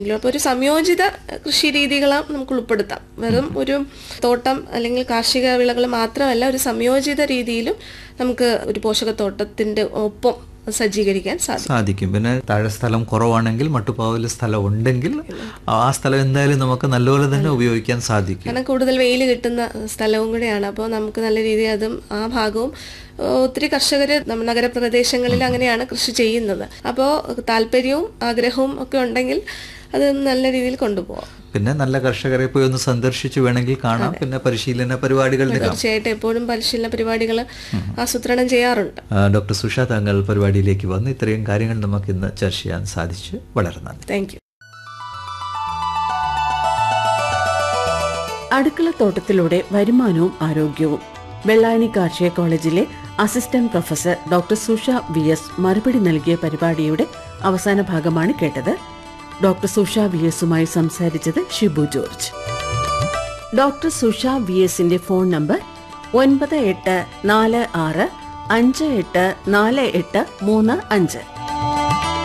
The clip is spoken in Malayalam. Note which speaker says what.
Speaker 1: അപ്പോൾ ഒരു സംയോജിത കൃഷി രീതികൾ നമുക്ക് ഉൾപ്പെടുത്താം വെറും ഒരു തോട്ടം അല്ലെങ്കിൽ കാർഷിക വിളകൾ മാത്രമല്ല ഒരു സംയോജിത രീതിയിലും നമുക്ക് ഒരു പോഷകത്തോട്ടത്തിന്റെ ഒപ്പം സജ്ജീകരിക്കാൻ സാധിക്കും
Speaker 2: സാധിക്കും പിന്നെ താഴെ സ്ഥലം കുറവാണെങ്കിൽ മട്ടുപ്പാവിൽ സ്ഥലം ഉണ്ടെങ്കിൽ ആ സ്ഥലം എന്തായാലും നമുക്ക് നല്ലപോലെ തന്നെ ഉപയോഗിക്കാൻ സാധിക്കും
Speaker 1: കാരണം കൂടുതൽ വെയിൽ കിട്ടുന്ന സ്ഥലവും കൂടെയാണ് അപ്പോൾ നമുക്ക് നല്ല രീതിയിൽ അതും ആ ഭാഗവും ഏഹ്, ഒത്തിരി കർഷകർ നമ്മുടെ നഗരപ്രദേശങ്ങളിൽ അങ്ങനെയാണ് കൃഷി ചെയ്യുന്നത് അപ്പോൾ താല്പര്യവും ആഗ്രഹവും ഒക്കെ ഉണ്ടെങ്കിൽ അത് നല്ല രീതിയിൽ കൊണ്ടുപോകാം
Speaker 2: പിന്നെ നല്ല കർഷകരെ പോയി ഒന്ന് സന്ദർശിച്ച് വേണമെങ്കിൽ കാണാം പിന്നെ പരിശീലന പരിപാടികൾ എടുക്കാം
Speaker 1: തീർച്ചയായിട്ടും എപ്പോഴും പരിശീലന പരിപാടികൾ ആസൂത്രണം ചെയ്യാറുണ്ട്
Speaker 2: ആ, ഡോക്ടർ സുഷ താങ്കൾ പരിപാടിയിലേക്ക് വന്ന് ഇത്രയും കാര്യങ്ങൾ നമുക്ക് ഇന്ന് ചർച്ച ചെയ്യാൻ സാധിച്ചു വളരെ നന്ദി
Speaker 1: താങ്ക് യു
Speaker 3: അടുക്കളത്തോട്ടത്തിലൂടെ വരുമാനവും ആരോഗ്യവും വെള്ളായണി കാർഷിക കോളേജിലെ assistant professor doctor Susha V S മറുപടി നൽകിയ പരിപാടിയുടെ അവസാന ഭാഗമാണ് കേട്ടത് ഡോക്ടർ സുഷ വി എസുമായി സംസാരിച്ചത് Shibu George doctor Susha V എസിന്റെ ഫോൺ നമ്പർ ഒൻപത് എട്ട് നാല് ആറ് അഞ്ച് എട്ട് നാല് എട്ട് മൂന്ന് അഞ്ച്